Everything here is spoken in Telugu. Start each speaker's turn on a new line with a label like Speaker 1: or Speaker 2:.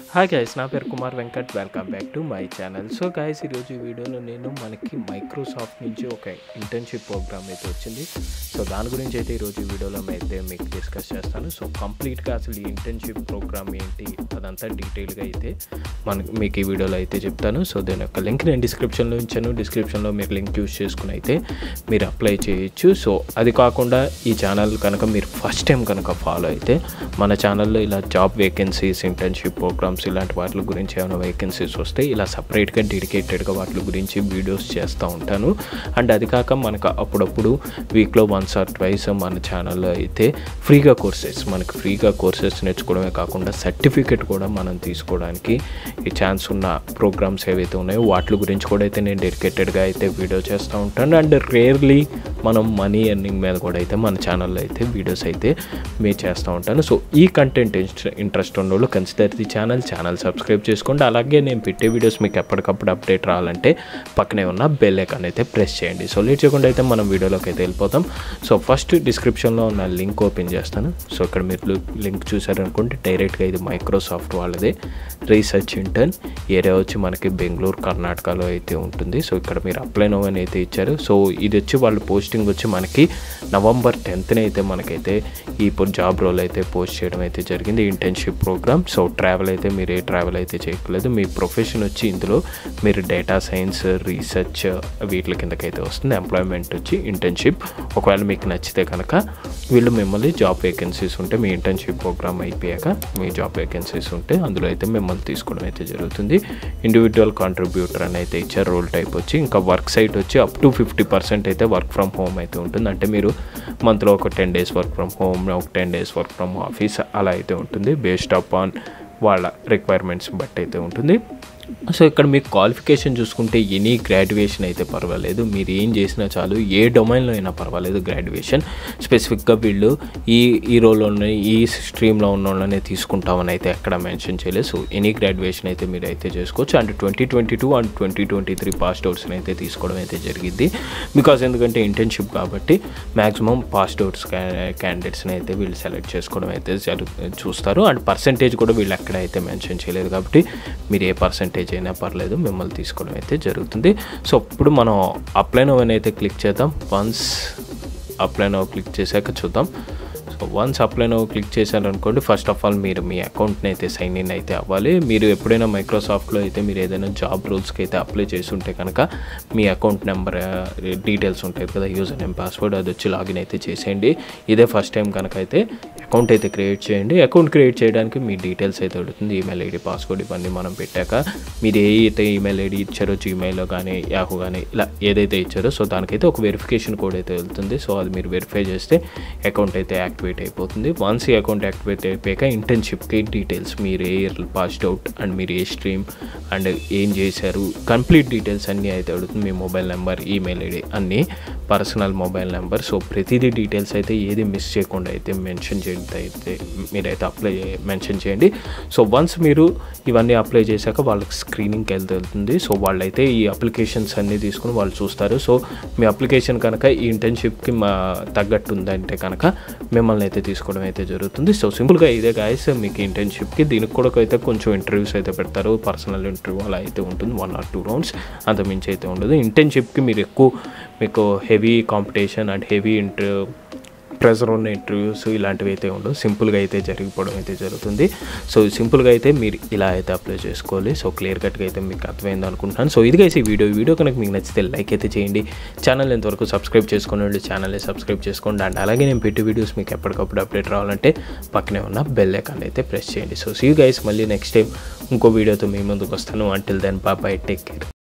Speaker 1: హాయ్ గైస్ నా పేరు Kumar Venkat welcome back to my channel so guys ఈరోజు ఈ వీడియోలో నేను మనకి మైక్రోసాఫ్ట్ నుంచి ఒక ఇంటర్న్షిప్ ప్రోగ్రామ్ అయితే వచ్చింది సో దాని గురించి అయితే ఈరోజు ఈ వీడియోలో అయితే మీకు డిస్కస్ చేస్తాను సో కంప్లీట్గా అసలు ఈ ఇంటర్న్షిప్ ప్రోగ్రామ్ ఏంటి అదంతా డీటెయిల్గా అయితే మనకి మీకు ఈ వీడియోలో అయితే చెప్తాను సో దాని యొక్క లింక్ నేను డిస్క్రిప్షన్లో ఇచ్చాను డిస్క్రిప్షన్లో మీరు లింక్ యూస్ చేసుకుని అయితే మీరు అప్లై చేయొచ్చు సో అది కాకుండా ఈ ఛానల్ కనుక మీరు ఫస్ట్ టైం కనుక ఫాలో అయితే మన ఛానల్లో ఇలా జాబ్ వేకెన్సీస్ ఇంటర్న్షిప్ ప్రోగ్రామ్స్ ఇలాంటి వాటి గురించి ఏమైనా వేకెన్సీస్ వస్తే ఇలా సపరేట్గా డెడికేటెడ్గా వాటి గురించి వీడియోస్ చేస్తూ ఉంటాను అండ్ అది కాక మనకు అప్పుడప్పుడు వీక్లో వన్స్ ఆర్ ట్వైస్ మన ఛానల్లో అయితే ఫ్రీగా కోర్సెస్ మనకి ఫ్రీగా కోర్సెస్ నేర్చుకోవడమే కాకుండా సర్టిఫికెట్ కూడా మనం తీసుకోవడానికి ఈ ఛాన్స్ ఉన్న ప్రోగ్రామ్స్ ఏవైతే ఉన్నాయో వాటి గురించి కూడా అయితే నేను డెడికేటెడ్గా అయితే వీడియో చేస్తూ ఉంటాను అండ్ రేర్లీ మనం మనీ ఎర్నింగ్ మీద కూడా అయితే మన ఛానల్లో అయితే వీడియోస్ అయితే మే చేస్తూ ఉంటాను సో ఈ కంటెంట్ ఇంట్రెస్ట్ ఉన్న వాళ్ళు consider the channel channel subscribe చేసుకోండి అలాగే నేను పెట్టే వీడియోస్ మీకు ఎప్పటికప్పుడు అప్డేట్ రావాలంటే పక్కనే ఉన్న బెల్ ఐకాన్ అయితే ప్రెస్ చేయండి సో లేట్ చేయకుండా అయితే మనం వీడియోలోకి అయితే వెళ్ళిపోతాం సో ఫస్ట్ డిస్క్రిప్షన్లో ఉన్న లింక్ ఓపెన్ చేస్తాను సో ఇక్కడ మీరు లింక్ చూసారనుకుంటే డైరెక్ట్గా ఇది మైక్రోసాఫ్ట్ వాళ్ళదే రీసెర్చ్ ఇంటర్న్ ఏరియా వచ్చి మనకి బెంగళూరు కర్ణాటకలో అయితే ఉంటుంది సో ఇక్కడ మీరు అప్లై నో అని అయితే ఇచ్చారు సో ఇది వచ్చి వాళ్ళు పోస్టింగ్ వచ్చి మనకి నవంబర్ టెన్త్న అయితే మనకైతే ఈ ఇప్పుడు జాబ్ రోల్ అయితే పోస్ట్ చేయడం అయితే జరిగింది ఇంటర్న్షిప్ ప్రోగ్రామ్ సో ట్రావెల్ అయితే మీరు ఏ ట్రావెల్ అయితే చేయట్లేదు మీ ప్రొఫెషన్ వచ్చి ఇందులో మీరు డేటా సైన్స్ రీసెర్చ్ వీటి కిందకైతే వస్తుంది ఎంప్లాయ్మెంట్ వచ్చి ఇంటర్న్షిప్ ఒకవేళ మీకు నచ్చితే కనుక వీళ్ళు మిమ్మల్ని జాబ్ వేకెన్సీస్ ఉంటే మీ ఇంటర్న్షిప్ ప్రోగ్రామ్ అయిపోయాక మీ జాబ్ వేకెన్సీస్ ఉంటే అందులో అయితే మిమ్మల్ని తీసుకోవడం అయితే జరుగుతుంది ఇండివిజువల్ కాంట్రిబ్యూటర్ అని అయితే ఇచ్చారు రోల్ టైప్ వచ్చి ఇంకా వర్క్ సైట్ వచ్చి అప్ టు ఫిఫ్టీ పర్సెంట్ అయితే వర్క్ ఫ్రమ్ హోమ్ అయితే ఉంటుంది అంటే మీరు మంత్లో ఒక ten days work from home ఒక ten days work from office అలా అయితే ఉంటుంది బేస్డ్ అప్ ఆన్ వాళ్ళ రిక్వైర్మెంట్స్ బట్టి అయితే ఉంటుంది సో ఇక్కడ మీకు క్వాలిఫికేషన్ చూసుకుంటే ఎనీ గ్రాడ్యుయేషన్ అయితే పర్వాలేదు మీరు ఏం చేసినా చాలు ఏ డొమైన్లో అయినా పర్వాలేదు గ్రాడ్యుయేషన్ స్పెసిఫిక్గా వీళ్ళు ఈ ఈ రోల్లోనే ఈ స్ట్రీమ్లో ఉన్న వాళ్ళనే తీసుకుంటామని అయితే ఎక్కడ మెన్షన్ చేయలేదు సో ఎనీ గ్రాడ్యుయేషన్ అయితే మీరు అయితే చేసుకోవచ్చు and twenty twenty two and twenty twenty three passed అవుట్స్ని అయితే తీసుకోవడం అయితే జరిగింది బికాస్ ఎందుకంటే ఇంటర్న్షిప్ కాబట్టి మ్యాక్సిమం పాస్ట్ అవుట్స్ క్యాండిడేట్స్ని అయితే వీళ్ళు సెలెక్ట్ చేసుకోవడం అయితే జరుగు చూస్తారు అండ్ పర్సంటేజ్ కూడా వీళ్ళు ఎక్కడ అయితే మెన్షన్ చేయలేదు కాబట్టి మీరు ఏ పర్సంటేజ్ అయినా పర్లేదు మిమ్మల్ని తీసుకోవడం అయితే జరుగుతుంది సో ఇప్పుడు మనం అప్లై నో అని అయితే క్లిక్ చేద్దాం వన్స్ అప్లై నో క్లిక్ చేశాక చూద్దాం so once apply now click చేశారనుకోండి ఫస్ట్ ఆఫ్ ఆల్ మీరు మీ అకౌంట్ని అయితే సైన్ ఇన్ అయితే అవ్వాలి మీరు ఎప్పుడైనా మైక్రోసాఫ్ట్లో అయితే మీరు ఏదైనా జాబ్ రూల్స్కి అయితే అప్లై చేసి ఉంటే కనుక మీ అకౌంట్ నెంబర్ డీటెయిల్స్ ఉంటాయి కదా యూజర్ నేమ్ పాస్వర్డ్ అది వచ్చి లాగిన్ అయితే చేసేయండి ఇదే ఫస్ట్ టైం కనుక అయితే అకౌంట్ అయితే క్రియేట్ చేయండి అకౌంట్ క్రియేట్ చేయడానికి మీ డీటెయిల్స్ అయితే అడుగుతుంది ఈమెయిల్ ఐడి పాస్వర్డ్ ఇవన్నీ మనం పెట్టాక మీరు ఏ అయితే ఈమెయిల్ ఐడి ఇచ్చారో జీమెయిల్లో కానీ యాహూ కానీ ఇలా ఏదైతే ఇచ్చారో సో దానికైతే ఒక వెరిఫికేషన్ కోడ్ అయితే వెళ్తుంది సో అది మీరు వెరిఫై చేస్తే అకౌంట్ అయితే యాక్టివేట్ అయిపోతుంది వన్స్ ఈ అకౌంట్ యాక్టివేట్ అయిపోయాక ఇంటర్న్షిప్కి డీటెయిల్స్ మీరు ఏ ఇయర్ పాస్డ్ అవుట్ అండ్ మీరు ఏ స్ట్రీమ్ అండ్ ఏం చేశారు కంప్లీట్ డీటెయిల్స్ అన్నీ అయితే అడుగుతుంది మీ మొబైల్ నెంబర్ ఈమెయిల్ ఐడి అన్నీ పర్సనల్ మొబైల్ నెంబర్ సో ప్రతిదీ డీటెయిల్స్ అయితే ఏది మిస్ చేయకుండా అయితే మెన్షన్ చేయండి అయితే మీరైతే అప్లై మెన్షన్ చేయండి సో వన్స్ మీరు ఇవన్నీ అప్లై చేశాక వాళ్ళకి స్క్రీనింగ్కి వెళ్తే వెళ్తుంది సో వాళ్ళైతే ఈ అప్లికేషన్స్ అన్నీ తీసుకుని వాళ్ళు చూస్తారు సో మీ అప్లికేషన్ కనుక ఈ ఇంటర్న్షిప్కి మా తగ్గట్టు ఉందంటే కనుక మిమ్మల్ని అయితే తీసుకోవడం అయితే జరుగుతుంది సో సింపుల్గా ఇదే గాయస్ మీకు ఇంటర్న్షిప్కి దీనికి కూడా అయితే కొంచెం ఇంటర్వ్యూస్ అయితే పెడతారు పర్సనల్ ఇంటర్వ్యూ అలా అయితే ఉంటుంది వన్ ఆర్ టూ రౌండ్స్ అంత మించి అయితే ఉండదు ఇంటర్న్షిప్కి మీరు ఎక్కువ మీకు heavy competition and heavy inter pressure ఉన్న ఇంటర్వ్యూస్ ఇలాంటివి అయితే ఉండవు సింపుల్గా అయితే జరిగిపోవడం అయితే జరుగుతుంది సో సింపుల్గా అయితే మీరు ఇలా అయితే అప్లై చేసుకోవాలి సో క్లియర్ కట్గా అయితే మీకు అర్థమైంది అనుకుంటున్నాను సో ఇదిగా ఈ వీడియో వీడియో కనుక మీకు నచ్చితే లైక్ అయితే చేయండి ఛానల్ ఎంతవరకు సబ్స్క్రైబ్ చేసుకోండి ఛానల్ని సబ్స్క్రైబ్ చేసుకోండి అండ్ అలాగే నేను పెట్టే వీడియోస్ మీకు ఎప్పటికప్పుడు అప్డేట్ రావాలంటే పక్కనే ఉన్న బెల్ ఐకాన్ అయితే ప్రెస్ చేయండి సో సీ గైస్ మళ్ళీ నెక్స్ట్ టైం ఇంకో వీడియోతో మీ ముందుకు వస్తాను until then bye bye take care